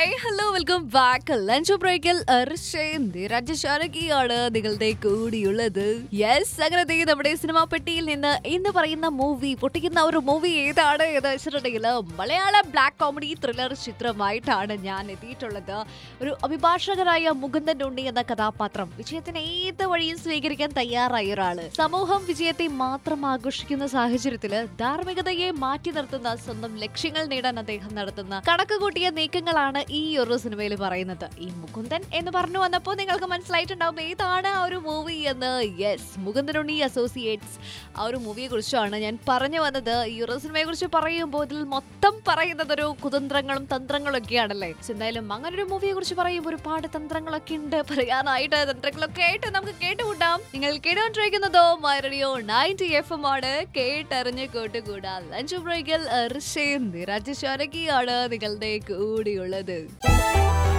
ഹേ hello welcome back lunch ബ്രേക്കിൽ രാജശാരകിയാണ് നിങ്ങളുടെ കൂടിയുള്ളത് യെസ് അങ്ങനെ ദേ നമ്മുടെ സിനിമാ പെട്ടിയിൽ നിന്ന് ഇന്ന് പറയുന്ന മൂവി പൊട്ടിക്കുന്ന ഒരു മൂവി ഏതാണ് എന്ന് വെച്ചിട്ടുണ്ടെങ്കിൽ മലയാള ബ്ലാക്ക് കോമഡി ത്രില്ലർ ചിത്രമായിട്ടാണ് ഞാൻ എത്തിയിട്ടുള്ളത് ഒരു അഭിഭാഷകനായ മുകുന്ദൻ ഉണ്ണി എന്ന കഥാപാത്രം വിജയത്തിന് ഏത് വഴിയും സ്വീകരിക്കാൻ തയ്യാറായ ഒരാള് സമൂഹം വിജയത്തെ മാത്രം ആഘോഷിക്കുന്ന സാഹചര്യത്തില് ധാർമ്മികതയെ മാറ്റി നിർത്തുന്ന സ്വന്തം ലക്ഷ്യങ്ങൾ നേടാൻ അദ്ദേഹം നടത്തുന്ന കണക്ക് കൂട്ടിയ നീക്കങ്ങളാണ് ഈ ഒരു സിനിമയിൽ പറയുന്നത് ഈ മുകുന്ദൻ എന്ന് പറഞ്ഞു വന്നപ്പോൾ നിങ്ങൾക്ക് മനസ്സിലായിട്ടുണ്ടാവും ഏതാണ് ആ ഒരു മൂവി എന്ന് യെസ് മുകുന്ദനുണ്ണി അസോസിയേറ്റ്സ് ആ ഒരു മൂവിയെ കുറിച്ചാണ് ഞാൻ പറഞ്ഞു വന്നത് ഈ ഒരു സിനിമയെ കുറിച്ച് പറയുമ്പോൾ ഇതിൽ മൊത്തം പറയുന്നത് ഒരു കുതന്ത്രങ്ങളും തന്ത്രങ്ങളും ഒക്കെയാണല്ലേ പക്ഷെ എന്തായാലും അങ്ങനെ ഒരു മൂവിയെ കുറിച്ച് പറയുമ്പോൾ ഒരുപാട് തന്ത്രങ്ങളൊക്കെ ഉണ്ട് പറയാനായിട്ട് തന്ത്രങ്ങളൊക്കെ ആയിട്ട് നമുക്ക് കേട്ടുകൂട്ടാം നിങ്ങൾ കേട്ടുകൊണ്ടിരിക്കുന്നതോ my radio ninety F M ആണ് കേട്ടറിഞ്ഞ് കേട്ടുകൂടാ ലഞ്ച് ബ്രേക്കിൽ ഋഷേന്ദ് രാജശാരകിയാണ് നിങ്ങളുടെ കൂടിയുള്ളത്